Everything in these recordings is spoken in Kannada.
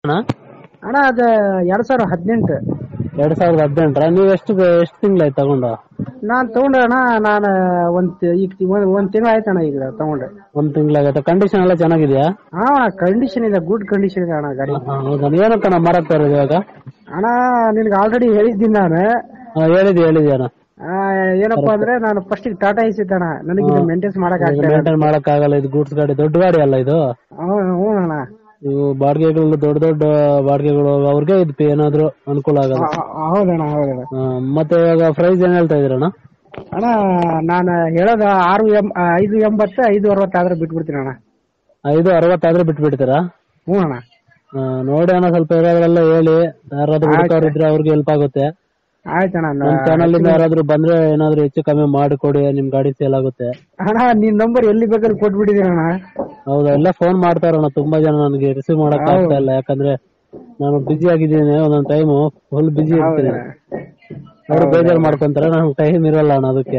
ಅಣ್ಣ ಅಣ್ಣ ಅದು ಎರಡ್ ಸಾವಿರ ಹದಿನೆಂಟು ಎರಡ್ ಸಾವಿರದ ಹದಿನೆಂಟರ ನೀವು ಎಷ್ಟು ಎಷ್ಟು ತಿಂಗಳಾಯ್ತು ತಗೊಂಡು ನಾನ್ ತಗೊಂಡೆ ಅಣ್ಣ ನಾನು ಒಂದ್ ಈಗ ಒಂದ್- ಒಂದ್ ತಿಂಗಳು ಆಯ್ತಣ್ಣ ಈಗ ತಗೊಂಡೆ ಒಂದ್ ತಿಂಗಳಾಗತ್ತೆ ಕಂಡೀಷನ್ ಎಲ್ಲ ಚೆನ್ನಾಗಿದ್ಯಾ ಹಾ ಅಣ್ಣ ಕಂಡೀಷನ್ ಇದೆ ಗುಡ್ ಕಂಡೀಷನ್ ಇದೆ ಅಣ್ಣ ಗಾಡಿ ಹಾ, ಹೌದಾ ಏನಕ್ಕಣ್ಣ ಮಾರಾಕ್ತಾ ಇರೋದು ಇವಾಗ ಅಣ್ಣ ನಿನ್ಗೆ ಆಲ್ರೆಡಿ ಹೇಳಿದ್ದೀನಿ ನಾನು ಹಾ, ಹೇಳಿದ್ವಿ ಹೇಳಿದ್ವಿ ಅಣ್ಣ ಆ, ಏನಪ್ಪಾ ಅಂದ್ರೆ ನಾನು ಫಸ್ಟ್ ಟಾಟಾ ಐಸ್ ಇತ್ತಣ್ಣ ನನಗೆ ಇದು ಮೇಂಟೈನ್ಸ್ ಮಾಡಕ್ ಆಗ್ತಾ ಮೇಂಟೈನ್ ಮಾಡಕ್ ಆಗಲ್ಲ ಇದು ಗೂಡ್ಸ್ ಗಾಡಿ ದೊಡ್ಡ ಗಾಡಿ ಅಲ್ಲ ಇದು ಹ್ಞೂ ಅಣ್ಣ ಇವು ಬಾಡಿಗೆಗಳು ದೊಡ್ಡ ದೊಡ್ಡ ಬಾಡಿಗೆಗಳು ಅವ್ರಿಗೆ ಇದು ಏನಾದ್ರು ಅನುಕೂಲ ಆಗಲ್ಲ ಆ- ಹೌದಣ್ಣ ಹೌದಣ್ಣ ಹಾ, ಮತ್ತೆ ಇವಾಗ ಪ್ರೈಸ್ ಏನ್ ಹೇಳ್ತಾ ಇದೀರಣ್ಣ ಅಣ್ಣ ನಾನು ಹೇಳೋದು ಆರು ಎಂ ಆ, ಐದು ಎಂಬತ್ತು ಐದು ಅರವತ್ತಾದ್ರೆ ಬಿಟ್ಬಿಡ್ತೀನಿ ಅಣ್ಣ ಐದು ಅರವತ್ತಾದ್ರೆ ಬಿಟ್ಬಿಡ್ತೀರಾ ಹ್ಞೂ ಅಣ್ಣ ಹಾ, ನೋಡಿ ಅಣ್ಣ ಸ್ವಲ್ಪ ಇರೋದ್ರೆಲ್ಲ ಹೇಳಿ ಯಾರಾದ್ರೂ ಹುಡುಕವ್ರು ಇದ್ರೆ ಅವ್ರಿಗೆ ಹೆಲ್ಪ್ ಆಗುತ್ತೆ ಆಯ್ತಣ್ಣ ನಮ್ ಚಾನಲ್ ಇಂದ ಯಾರಾದ್ರೂ ಬಂದ್ರೆ ಏನಾದ್ರು ಹೆಚ್ಚು ಕಮ್ಮಿ ಮಾಡಿ ಕೊಡಿ ನಿಮ್ ಗಾಡಿ ಸೇಲ್ ಆಗುತ್ತೆ ಅಣ್ಣ ನಿನ್ ನಂಬರ್ ಎಲ್ಲಿ ಬೇಕಾದ್ರೂ ಕೊಟ್ಬಿಟ್ಟಿದ್ದೀನಿ ಅಣ್ಣ ಹೌದಾ ಎಲ್ಲ ಫೋನ್ ಮಾಡ್ತಾರಣ್ಣ ತುಂಬಾ ಜನ ನನಗೆ ರಿಸೀವ್ ಮಾಡಕ್ ಆಗ್ತಾ ಇಲ್ಲ ಯಾಕಂದ್ರೆ ನಾನು ಬಿಜಿ ಆಗಿದ್ದೀನಿ ಒಂದೊಂದ್ ಟೈಮ್ ಫುಲ್ ಬಿಜಿ ಇರ್ತೀನಿ ಅವ್ರು ಬೇಜಾರ್ ಮಾಡ್ಕೊಂತಾರೆ ನನ್ಗೆ ಟೈಮ್ ಇರಲ್ಲ ಅಣ್ಣ ಅದಕ್ಕೆ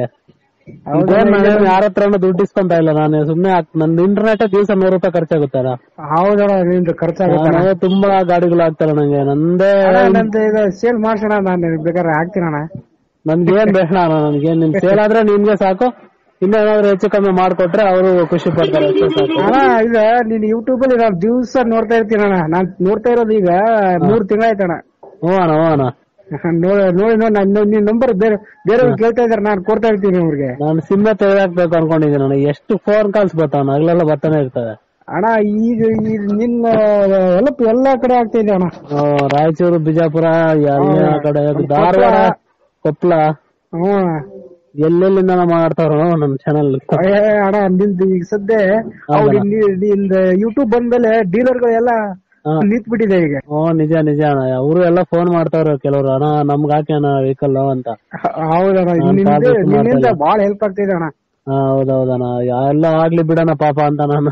ಯಾರ ಹತ್ರನೂ ದುಡ್ಡು ಇಸ್ಕೊಂತ ಇಲ್ಲ ನಾನು ಸುಮ್ನೆ ಹಾಕ್- ನನ್ ಇಂಟರ್ನೆಟ್ ದಿವಸ ನೂರು ರೂಪಾಯಿ ಖರ್ಚಾಗುತ್ತಲ್ಲ ಹೌದಣ್ಣ ನಿಂದು ಖರ್ಚಾಗುತ್ತೆ ನಾನು ತುಂಬಾ ಗಾಡಿಗಳು ಆಗ್ತಾರೆ ನಂಗೆ ನಂದೇ ಅಣ್ಣ ನಂದು ಇದು ಸೇಲ್ ಮಾಡ್ಸೋಣ ನಾನು ಬೇಕಾದ್ರೆ ಹಾಕ್ತೀನಿ ಅಣ್ಣ ನನ್ಗೇನ್ ಬೇಡ ಅಣ್ಣ ನನ್ಗೆ ನಿಮ್ ಸೇಲ್ ಆದ್ರೆ ನಿಮ್ಗೆ ಸಾಕು ಇನ್ನೇನಾದ್ರು ಹೆಚ್ಚು ಕಮ್ಮಿ ಮಾಡ್ಕೊಟ್ರೆ ಅವರು ಖುಷಿ ಪಡ್ತಾರೆ ಅಷ್ಟೇ ಸಾಕು ಅಣ್ಣ ಈಗ ನೀನ್ ಯೂಟ್ಯೂಬ್ ಅಲ್ಲಿ ನಾನು ದಿವಸ ನೋಡ್ತಾ ಇರ್ತೀನಿ ಅಣ್ಣ ನಾನ್ ನೋಡ್ತಾ ಇರೋದು ಈಗ ಮೂರ್ ತಿಂಗಳಾಯ್ತಣ್ಣ ಹ್ಞೂ ಅಣ್ಣ ಹ್ಞೂ ಅಣ್ಣ ನೋಡಿ ನೋಡಿ ನೋಡಿ ನಾನು ನಿನ್ ನಂಬರ್ ಬೇರೆ ಬೇರೆ ಕೇಳ್ತಾ ಇದಾರೆ ನಾನು ಕೊಡ್ತಾ ಇರ್ತೀನಿ ಅವ್ರಿಗೆ ನಾನು ಸಿಮ್ಮೆ ತೆಗೆದಾಕ್ಬೇಕು ಅನ್ಕೊಂಡಿದ್ದೀನಿ ಅಣ್ಣ ಎಷ್ಟು ಫೋನ್ ಕಾಲ್ಸ್ ಬರ್ತಾವ ಅಗಲೆಲ್ಲ ಬರ್ತಾನೆ ಇರ್ತವೆ ಅಣ್ಣ ಈಗ ಈ ನಿನ್ನ ಎಲ್ಲ ಎಲ್ಲಾ ಕಡೆ ಆಗ್ತಾ ಇದೆ ಅಣ್ಣ ಆ, ರಾಯಚೂರು ಬಿಜಾಪುರ ಎಲ್ಲ ಕಡೆ ಧಾರವಾಡ ಕೊಪ್ಪಳ ಹ್ಞೂ ಅಣ್ಣ. ಎಲ್ಲೆಲ್ಲಿಂದ ಮಾಡ್ತಾರ ನಮ್ ಚಾನಲ್ ಏ ಅಣ್ಣ ನಿಂದು ಈಗ ಸದ್ಯ ಅವ್ರು ನಿಂದ ಯೂಟ್ಯೂಬ್ ಬಂದ್ಮೇಲೆ ಡೀಲರ್ಗಳೆಲ್ಲ ನಿಂತ್ ಬಿಟ್ಟಿದೆ ಈಗ ಹ್ಞೂ ನಿಜ ನಿಜ ಅಣ್ಣ ಅವರು ಎಲ್ಲ ಫೋನ್ ಮಾಡ್ತಾವ್ರ ಕೆಲವ್ರು ಅಣ್ಣ ನಮ್ಗ್ ಹಾಕಿ ಅಣ್ಣ ವೆಹಿಕಲ್ ಅಂತ ಹ- ಹೌದಣ್ಣ ನಾನ್ ನಿನ್ನಿಂದ call receive ನಿನ್ನಿಂದ ಮಾಡ್ತಾ ಬಾಳ ಹೆಲ್ಪ್ ಆಗ್ತಿದೆ ಅಣ್ಣ ಹಾ ಹೌದೌದಣ್ಣ ಎಲ್ಲ ಆಗ್ಲಿ ಬಿಡಣ ಪಾಪ ಅಂತ ನಾನು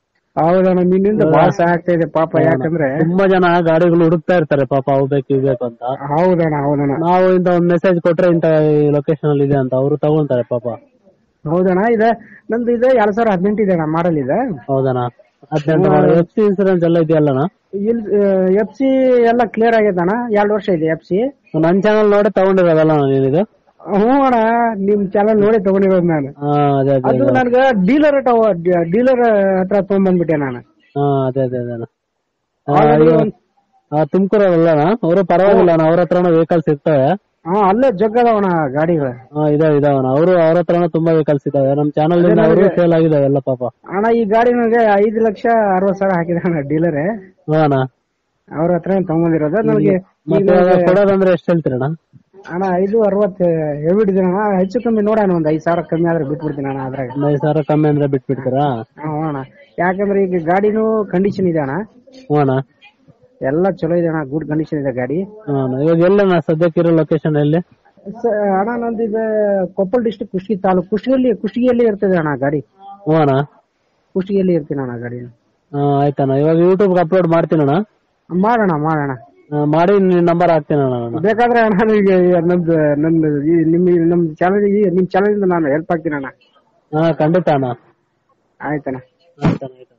ಹೌದಣ್ಣ ನಿನ್ನಿಂದ ಬಾಳ ಸಹಾಯ ಆಗ್ತಾ ಇದೆ ಪಾಪ ಯಾಕಂದ್ರೆ ತುಂಬಾ ಜನ ಗಾಡಿಗಳು ಹುಡುಕ್ತಾ ಇರ್ತಾರೆ ಪಾಪ ಅವು ಬೇಕು ಇವ್ ಬೇಕು ಅಂತ ಹೌದಣ್ಣ ಹೌದಣ್ಣ ನಾವು ಇಂತ ಒಂದ್ ಮೆಸೇಜ್ ಕೊಟ್ರೆ ಇಂತ ಲೊಕೇಶನ್ ಅಲ್ಲಿ ಇದೆ ಅಂತ ಅವರು ತಗೊಂತಾರೆ ಪಾಪ ಹೌದಣ್ಣ ಇದೆ ನಂದು ಇದೆ ಎರಡ್ ಸಾವಿರ ಹದಿನೆಂಟು ಇದೆ ಅಣ್ಣ ಮಾಡಲ್ ಇದೆ ಹೌದಣ್ಣ ಹದಿನೆಂಟು ಎಫ್ ಸಿ ಇನ್ಸೂರೆನ್ಸ್ ಎಲ್ಲ ಇದೆಯಲ್ಲಣ್ಣ ಇಲ್ ಎಫ್ ಸಿ ಎಲ್ಲ ಕ್ಲಿಯರ್ ಆಗೈತೆ ಅಣ್ಣ ಎರಡು ವರ್ಷ ಇದೆ ಎಫ್ ಸಿ ನನ್ ಚಾನಲ್ ನೋಡಿ ತಗೊಂಡಿರೋದಲ್ಲ ನೀನಿದು ಹ್ಞೂ ಅಣ್ಣ ನಿಮ್ ಚಾನಲ್ ನೋಡಿ ತಗೊಂಡಿರೋದು ನಾನು ಹಾ ಅದೇ ಅದೇ ಅದು ನನ್ಗ ಡೀಲರ್ ಡೀಲರ್ ಹತ್ರ ತಗೊಂಡ್ಬಂದ್ಬಿಟ್ಟೆ ನಾನು ಹಾ ಅದೇ ಅದೇ ಅದೇ Already ಒಂದ್- ತುಮಕೂರಲ್ಲಣ್ಣ ಅವರು ಪರವಾಗಿಲ್ಲ ಅವ್ರ ಹತ್ರನೂ ವೆಹಿಕಲ್ಸ್ ಇರ್ತವೆ ಹಾ ಅಲ್ಲೇ ಜಗ್ಗದವಣ ಗಾಡಿಗಳು ಹಾ ಇದಾವೆ ಇದಾವಣ್ಣ ಅವರು ಅವ್ರ ಹತ್ರನೂ ತುಂಬಾ ವೆಹಿಕಲ್ಸ್ ಇದಾವೆ ನಮ್ ಚಾನಲ್ ಇಂದ ಅವರು ಸೇಲ್ ಆಗಿದಾವೆ ಎಲ್ಲ ಪಾಪ ಅಣ್ಣ ಈ ಗಾಡಿ ನನಗೆ ಐದು ಲಕ್ಷ ಅರವತ್ ಸಾವಿರ ಹಾಕಿದ ಅಣ್ಣ ಡೀಲರ್ ಹಾ ಅಣ್ಣ ಅವ್ರ ಹತ್ರ ತಗೊಂಡಿರೋದು ನನಗೆ ಮತ್ತೆ ಇವಾಗ ಕೊಡೋದಂದ್ರೆ ಎಷ್ಟು ಹೇಳ್ತೀರಣ್ಣ ಅಣ್ಣ ಐದು ಅರವತ್ತು ಹೇಳ್ಬಿಟ್ಟಿದ್ದೀನಿ ಅಣ್ಣ ಹೆಚ್ಚು ಕಮ್ಮಿ ನೋಡೋಣ ಒಂದ್ ಐದ್ ಸಾವಿರ ಕಮ್ಮಿ ಆದ್ರೆ ಬಿಟ್ಬಿಡ್ತೀನಿ ಅಣ್ಣ ಅದ್ರಾಗ ಒಂದ್ ಐದು ಸಾವಿರ ಕಮ್ಮಿ ಅಂದ್ರೆ ಬಿಟ್ಬಿಡ್ತೀರಾ ಹ್ಞೂ ಅಣ್ಣ ಯಾಕಂದ್ರೆ ಈಗ ಗಾಡಿನೂ ಕಂಡೀಷನ್ ಇದೆ ಅಣ್ಣ ಹ್ಞೂ ಅಣ್ಣ ಎಲ್ಲ ಚಲೋ ಇದೆ ಅಣ್ಣ ಗುಡ್ ಕಂಡೀಷನ್ ಇದೆ ಗಾಡಿ ಹ್ಞೂ ಅಣ್ಣ ಇವಾಗ ಎಲ್ಲಣ್ಣ ಸದ್ಯಕ್ಕಿರೋ ಲೊಕೇಶನ್ ಎಲ್ಲಿ ಸ- ಅಣ್ಣ ನಂದು ಈಗ ಕೊಪ್ಪಳ ಡಿಸ್ಟಿಕ್ ಕುಷ್ಟಗಿ ತಾಲೂಕು ಕುಷ್ಟಗಿಯಲ್ಲಿ ಕುಷ್ಟಗಿಯಲ್ಲಿ ಇರ್ತದೆ ಅಣ್ಣ ಗಾಡಿ ಹ್ಞೂ ಅಣ್ಣ ಕುಷ್ಟಗಿಯಲ್ಲಿ ಇರ್ತೀನಿ ಅಣ್ಣ ಗಾಡಿ ಹಾ ಆಯ್ತಣ್ಣ ಇವಾಗ ಯೂಟ್ಯೂಬ್ಗೆ ಅಪ್ಲೋಡ್ ಮಾಡ್ತೀನಣ್ಣ ಮಾಡೋಣ ಮಾಡೋಣ ಆ, ಮಾಡಿ ನಿನ್ ನಂಬರ್ ಹಾಕ್ತೀನಣ್ಣ ನಾನು ಬೇಕಾದ್ರೆ ಅಣ್ಣ ನನಗೆ ನಮ್ದು ನಂದು ಈ ನಿಮ್ ನಮ್ ಚಾನಲ್ ನಿಮ್ ಚಾನಲ್ ಇಂದ ನಾನು ಹೆಲ್ಪ್ ಆಗ್ತೀನಿ ಅಣ್ಣ ಹಾ ಖಂಡಿತ ಅಣ್ಣ ಆಯ್ತಣ್ಣ ಆಯ್ತಣ್ಣ ಆಯ್ತು